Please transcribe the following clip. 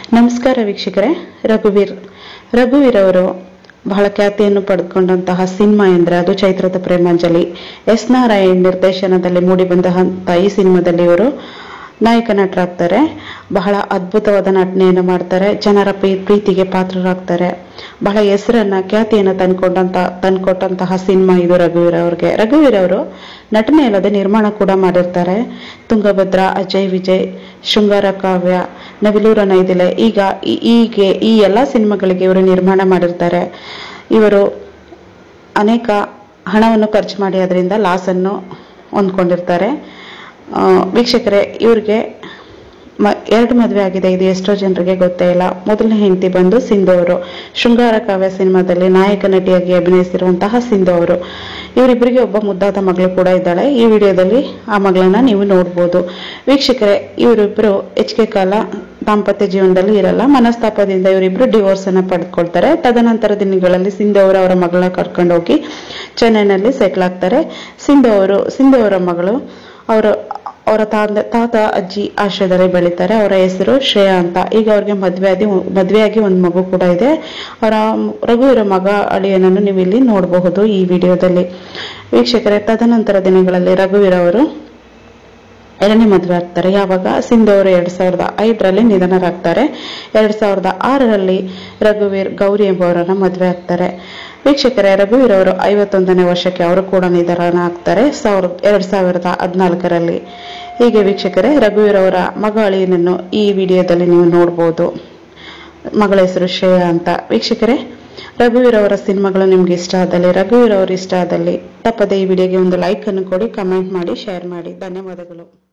ನಮಸ್ಕಾರ ವೀಕ್ಷಕರೇ ರಘುವೀರ್ ರಘುವೀರ್ ಅವರು ಬಹಳ ಖ್ಯಾತಿಯನ್ನು ಪಡೆದುಕೊಂಡಂತಹ ಸಿನಿಮಾ ಎಂದ್ರೆ ಅದು ಚೈತ್ರದ ಪ್ರೇಮಾಂಜಲಿ ಎಸ್ ನಾರಾಯಣ್ ನಿರ್ದೇಶನದಲ್ಲಿ ಮೂಡಿಬಂದಂತಹ ಈ ಸಿನಿಮಾದಲ್ಲಿ ಇವರು ನಾಯಕ ನಟರಾಗ್ತಾರೆ ಬಹಳ ಅದ್ಭುತವಾದ ನಟನೆಯನ್ನು ಮಾಡ್ತಾರೆ ಜನರ ಪ್ರೀ- ಪ್ರೀತಿಗೆ ಪಾತ್ರರಾಗ್ತಾರೆ ಬಹಳ ಹೆಸರನ್ನ ಖ್ಯಾತಿಯನ್ನ ತಂದ್ಕೊಂಡಂತ ತಂದ್ಕೊಟ್ಟಂತಹ ಸಿನಿಮಾ ಇದು ರಘುವೀರ್ ಅವ್ರಿಗೆ ರಘುವೀರ್ ಅವರು ನಟನೆ ಅಲ್ಲದೆ ನಿರ್ಮಾಣ ಕೂಡ ಮಾಡಿರ್ತಾರೆ ತುಂಗಭದ್ರಾ ಅಜಯ್ ವಿಜಯ್ ಶೃಂಗಾರ ಕಾವ್ಯ ನವಿಲೂರ ನೈದಿಲೆ ಈಗ ಈ- ಹೀಗೆ ಈ ಎಲ್ಲ ಸಿನಿಮಾಗಳಿಗೆ ಇವರು ನಿರ್ಮಾಣ ಮಾಡಿರ್ತಾರೆ ಇವರು ಅನೇಕ ಹಣವನ್ನು ಖರ್ಚು ಮಾಡಿ ಅದರಿಂದ ಲಾಸನ್ನು ಹೊಂದ್ಕೊಂಡಿರ್ತಾರೆ ಆ, ವೀಕ್ಷಕರೇ ಇವ್ರಿಗೆ ಮ ಎರಡು ಮದುವೆ ಆಗಿದೆ ಇದು ಎಷ್ಟೋ ಜನರಿಗೆ ಗೊತ್ತೇ ಇಲ್ಲ ಮೊದಲನೇ ಹೆಂಡತಿ ಬಂದು ಸಿಂಧು ಅವರು ಶೃಂಗಾರ ಕಾವ್ಯ ಸಿನಿಮಾದಲ್ಲಿ ನಾಯಕ ನಟಿಯಾಗಿ ಅಭಿನಯಿಸಿರುವಂತಹ ಸಿಂಧು ಅವರು ಇವರಿಬ್ಬರಿಗೆ ಒಬ್ಬ ಮುದ್ದಾದ ಮಗಳು ಕೂಡ ಇದ್ದಾಳೆ ಈ ವಿಡಿಯೋದಲ್ಲಿ ಆ ಮಗಳನ್ನ ನೀವು ನೋಡ್ಬೋದು ವೀಕ್ಷಕರೇ ಇವರಿಬ್ಬರು ಹೆಚ್ಚಿಗೆ ಕಾಲ ದಾಂಪತ್ಯ ಜೀವನದಲ್ಲಿ ಇರಲ್ಲ ಮನಸ್ತಾಪದಿಂದ ಇವರಿಬ್ರು ಡಿವೋರ್ಸ್ ಅನ್ನ ಪಡೆದುಕೊಳ್ತಾರೆ ತದನಂತರ ದಿನಗಳಲ್ಲಿ ಸಿಂಧು ಅವರು ಅವರ ಮಗಳನ್ನ ಕರ್ಕೊಂಡು ಹೋಗಿ ಚೆನ್ನೈನಲ್ಲಿ ಸೆಟ್ಲ್ ಆಗ್ತಾರೆ ಸಿಂಧು ಅವರು ಸಿಂಧು ಅವರ ಮಗಳು ಅವರು ಅವರ ತಾತ ತಾತ ಅಜ್ಜಿ ಆಶ್ರಯದಲ್ಲಿ ಬೆಳೀತಾರೆ ಅವರ ಹೆಸರು ಶ್ರೇಯಾ ಅಂತ ಈಗ ಅವ್ರಿಗೆ ಮದುವೆ ಆಗಿ ಮದುವೆಯಾಗಿ ಒಂದು ಮಗು ಕೂಡ ಇದೆ ಅವರ ರಘು ಇರೋ ಮಗ ಅಳಿಯನನ್ನು ನೀವು ಇಲ್ಲಿ ನೋಡಬಹುದು ಈ ವಿಡಿಯೋದಲ್ಲಿ ವೀಕ್ಷಕರೇ ತದನಂತರ ದಿನಗಳಲ್ಲಿ ರಘುವೀರ್ ಅವರು ಎರಡನೇ ಮದುವೆ ಆಗ್ತಾರೆ ಯಾವಾಗ ಸಿಂಧು ಅವರು ಎರಡ್ ಸಾವಿರದ ಐದರಲ್ಲಿ ನಿಧನರಾಗ್ತಾರೆ ಎರಡ್ ಸಾವಿರದ ಆರರಲ್ಲಿ ರಘುವೀರ್ ಗೌರಿ ಎಂಬುವರನ್ನ ಮದುವೆ ಆಗ್ತಾರೆ ವೀಕ್ಷಕರೇ ರಘುವೀರ್ ಅವರು ಐವತ್ತೊಂದನೇ ವರ್ಷಕ್ಕೆ ಅವರು ಕೂಡ ನಿಧನ ಆಗ್ತಾರೆ ಸಾವಿರದ ಎರಡ್ ಸಾವಿರದ ಹದಿನಾಲ್ಕರಲ್ಲಿ ಹೀಗೆ ವೀಕ್ಷಕರೇ ರಘುವೀರ್ ಅವರ ಮಗ ಅಳಿಯನನ್ನು ಈ ವಿಡಿಯೋದಲ್ಲಿ ನೀವು ನೋಡ್ಬೋದು ಮಗಳ ಹೆಸರು ಶ್ರೇಯಾ ಅಂತ ವೀಕ್ಷಕರೇ ರಘುವೀರ್ ಅವರ ಸಿನಿಮಾಗಳು ನಿಮ್ಗೆ ಇಷ್ಟ ಆದಲ್ಲಿ ರಘುವೀರ್ ಅವರು ಇಷ್ಟ ಆದಲ್ಲಿ ತಪ್ಪದೆ ಈ ವಿಡಿಯೋಗೆ ಒಂದು ಲೈಕ್ ಅನ್ನು ಕೊಡಿ ಕಮೆಂಟ್ ಮಾಡಿ ಶೇರ್ ಮಾಡಿ ಧನ್ಯವಾದಗಳು